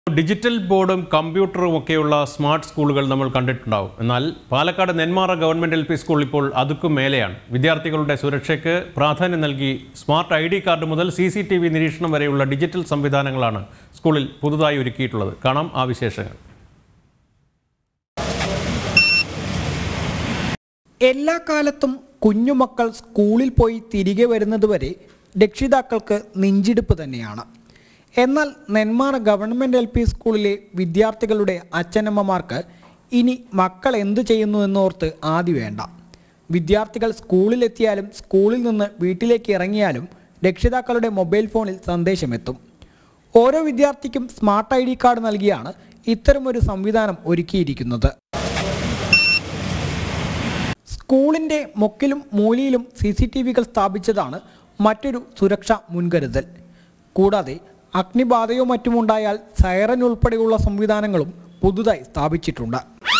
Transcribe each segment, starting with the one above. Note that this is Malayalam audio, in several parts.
ഡിജിറ്റൽ ബോർഡും കമ്പ്യൂട്ടറും ഒക്കെയുള്ള സ്മാർട്ട് സ്കൂളുകൾ നമ്മൾ കണ്ടിട്ടുണ്ടാവും എന്നാൽ Palakkad Nenmara government L P school ഇപ്പോൾ അതുക്കും മേലെയാണ് വിദ്യാർത്ഥികളുടെ സുരക്ഷയ്ക്ക് പ്രാധാന്യം നൽകി സ്മാർട്ട് ഐ ഡി കാർഡ് മുതൽ സി സി ടി വി നിരീക്ഷണം വരെയുള്ള ഡിജിറ്റൽ സംവിധാനങ്ങളാണ് സ്കൂളിൽ പുതുതായി ഒരുക്കിയിട്ടുള്ളത് കാണാം ആ വിശേഷങ്ങൾ എല്ലാ കാലത്തും കുഞ്ഞുമക്കൾ സ്കൂളിൽ പോയി തിരികെ വരുന്നതുവരെ രക്ഷിതാക്കൾക്ക് നെഞ്ചിടിപ്പ് തന്നെയാണ് എന്നാൽ നെന്മാറ ഗവൺമെൻറ് എൽ പി സ്കൂളിലെ വിദ്യാർത്ഥികളുടെ അച്ഛനമ്മമാർക്ക് ഇനി മക്കൾ എന്തു ചെയ്യുന്നു എന്നോർത്ത് ആദ്യ വേണ്ട വിദ്യാർത്ഥികൾ സ്കൂളിലെത്തിയാലും സ്കൂളിൽ നിന്ന് വീട്ടിലേക്ക് ഇറങ്ങിയാലും രക്ഷിതാക്കളുടെ മൊബൈൽ ഫോണിൽ സന്ദേശമെത്തും ഓരോ വിദ്യാർത്ഥിക്കും സ്മാർട്ട് ഐ ഡി കാർഡ് നൽകിയാണ് ഇത്തരമൊരു സംവിധാനം ഒരുക്കിയിരിക്കുന്നത് സ്കൂളിൻ്റെ മുക്കിലും മൂലയിലും സി സി ടി വികൾ സ്ഥാപിച്ചതാണ് മറ്റൊരു സുരക്ഷാ മുൻകരുതൽ കൂടാതെ അഗ്നിബാധയോ മറ്റുമുണ്ടായാൽ സൈറൻ ഉൾപ്പെടെയുള്ള സംവിധാനങ്ങളും പുതുതായി സ്ഥാപിച്ചിട്ടുണ്ട്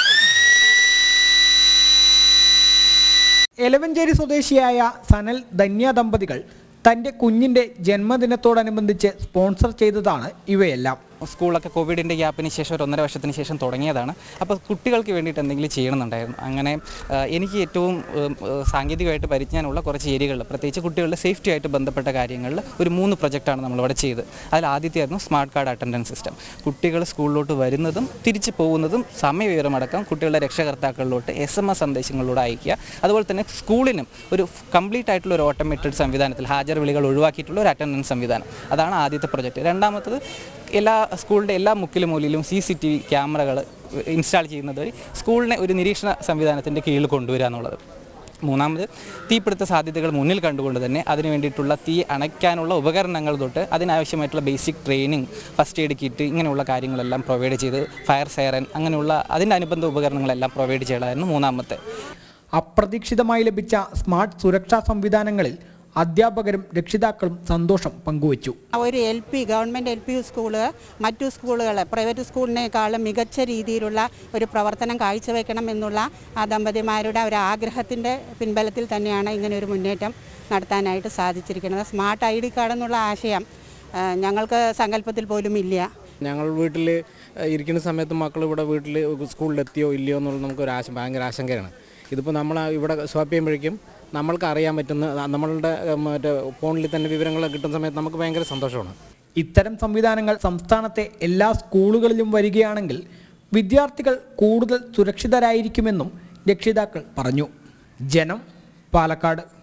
എലവഞ്ചേരി സ്വദേശിയായ സനൽ ധന്യ ദമ്പതികൾ തൻ്റെ കുഞ്ഞിൻ്റെ ജന്മദിനത്തോടനുബന്ധിച്ച് സ്പോൺസർ ചെയ്തതാണ് ഇവയെല്ലാം സ്കൂളൊക്കെ കോവിഡിൻ്റെ ഗ്യാപ്പിന് ശേഷം ഒരു ഒന്നര വർഷത്തിന് ശേഷം തുടങ്ങിയതാണ് അപ്പോൾ കുട്ടികൾക്ക് വേണ്ടിയിട്ട് എന്തെങ്കിലും ചെയ്യണമെന്നുണ്ടായിരുന്നു അങ്ങനെ ആ, എനിക്ക് ഏറ്റവും ഉം, ഏഹ്, സാങ്കേതികമായിട്ട് പരിജ്ഞാനമുള്ള കുറച്ച് ഏരിയകളിൽ പ്രത്യേകിച്ച് കുട്ടികളുടെ സേഫ്റ്റി ആയിട്ട് ബന്ധപ്പെട്ട കാര്യങ്ങളിൽ ഒരു മൂന്ന് പ്രൊജക്റ്റാണ് നമ്മളിവിടെ ചെയ്തത് അതിൽ ആദ്യത്തെയായിരുന്നു സ്മാർട്ട് കാർഡ് അറ്റൻഡൻസ് സിസ്റ്റം കുട്ടികൾ സ്കൂളിലോട്ട് വരുന്നതും തിരിച്ചു പോകുന്നതും സമയവിവരമടക്കം കുട്ടികളുടെ രക്ഷകർത്താക്കളിലോട്ട് എസ് എം എസ് സന്ദേശങ്ങളിലൂടെ അയക്കുക അതുപോലെ തന്നെ സ്കൂളിനും ഒരു കംപ്ലീറ്റ് ആയിട്ടുള്ള ഒരു ഓട്ടോമേറ്റഡ് സംവിധാനത്തിൽ ഹാജർ വിളികൾ ഒഴിവാക്കിയിട്ടുള്ള ഒരു അറ്റൻഡൻസ് സംവിധാനം അതാണ് ആദ്യത്തെ പ്രൊജക്റ്റ് രണ്ടാമത്തത് എല്ലാ സ്കൂളിൻ്റെ എല്ലാ മുക്കിലും മൂലയിലും സി സി ടി വി ക്യാമറകൾ ഇൻസ്റ്റാൾ ചെയ്യുന്നത് വഴി സ്കൂളിനെ ഒരു നിരീക്ഷണ സംവിധാനത്തിൻ്റെ കീഴിൽ കൊണ്ടുവരിക എന്നുള്ളത് മൂന്നാമത് തീപിടുത്ത സാധ്യതകൾ മുന്നിൽ കണ്ടുകൊണ്ട് തന്നെ അതിന് വേണ്ടിയിട്ടുള്ള തീ അണയ്ക്കാനുള്ള ഉപകരണങ്ങൾ തൊട്ട് അതിനാവശ്യമായിട്ടുള്ള basic training first aid kit ഇങ്ങനെയുള്ള കാര്യങ്ങളെല്ലാം പ്രൊവൈഡ് ചെയ്ത് ഫയർ സൈറൻ അങ്ങനെയുള്ള അതിൻ്റെ അനുബന്ധ ഉപകരണങ്ങളെല്ലാം പ്രൊവൈഡ് ചെയ്യലായിരുന്നു മൂന്നാമത്തെ അപ്രതീക്ഷിതമായി ലഭിച്ച സ്മാർട്ട് സുരക്ഷാ സംവിധാനങ്ങളിൽ അധ്യാപകരും രക്ഷിതാക്കളും സന്തോഷം പങ്കുവച്ചു ഒരു L P government L P school മറ്റു സ്കൂളുകൾ പ്രൈവറ്റ് സ്കൂളിനേക്കാളും മികച്ച രീതിയിലുള്ള ഒരു പ്രവർത്തനം കാഴ്ചവെക്കണം എന്നുള്ള ആ ദമ്പതിമാരുടെ ഒരു ആഗ്രഹത്തിൻ്റെ പിൻബലത്തിൽ തന്നെയാണ് ഇങ്ങനെ ഒരു മുന്നേറ്റം നടത്താനായിട്ട് സാധിച്ചിരിക്കുന്നത് സ്മാർട്ട് ഐ ഡി കാർഡ് എന്നുള്ള ആശയം ആ, ഞങ്ങൾക്ക് സങ്കല്പത്തിൽ പോലും ഇല്ല ഞങ്ങൾ വീട്ടിൽ ഇരിക്കുന്ന സമയത്ത് മക്കൾ ഇവിടെ വീട്ടിൽ സ്കൂളിലെത്തിയോ ഇല്ലയോ എന്നുള്ളത് നമുക്കൊരു ആശ ഭയങ്കര ആശങ്കയാണ് ഇതിപ്പോൾ നമ്മൾ ഇവിടെ സ്വാപ്പ് ചെയ്യുമ്പോഴേക്കും നമ്മൾക്ക് അറിയാൻ പറ്റുന്ന നമ്മളുടെ ഏഹ്, മറ്റേ ഫോണിൽ തന്നെ വിവരങ്ങൾ കിട്ടുന്ന സമയത്ത് നമുക്ക് ഭയങ്കര സന്തോഷമാണ് ഇത്തരം സംവിധാനങ്ങൾ സംസ്ഥാനത്തെ എല്ലാ സ്കൂളുകളിലും വരികയാണെങ്കിൽ വിദ്യാർത്ഥികൾ കൂടുതൽ സുരക്ഷിതരായിരിക്കുമെന്നും രക്ഷിതാക്കൾ പറഞ്ഞു ജനം പാലക്കാട്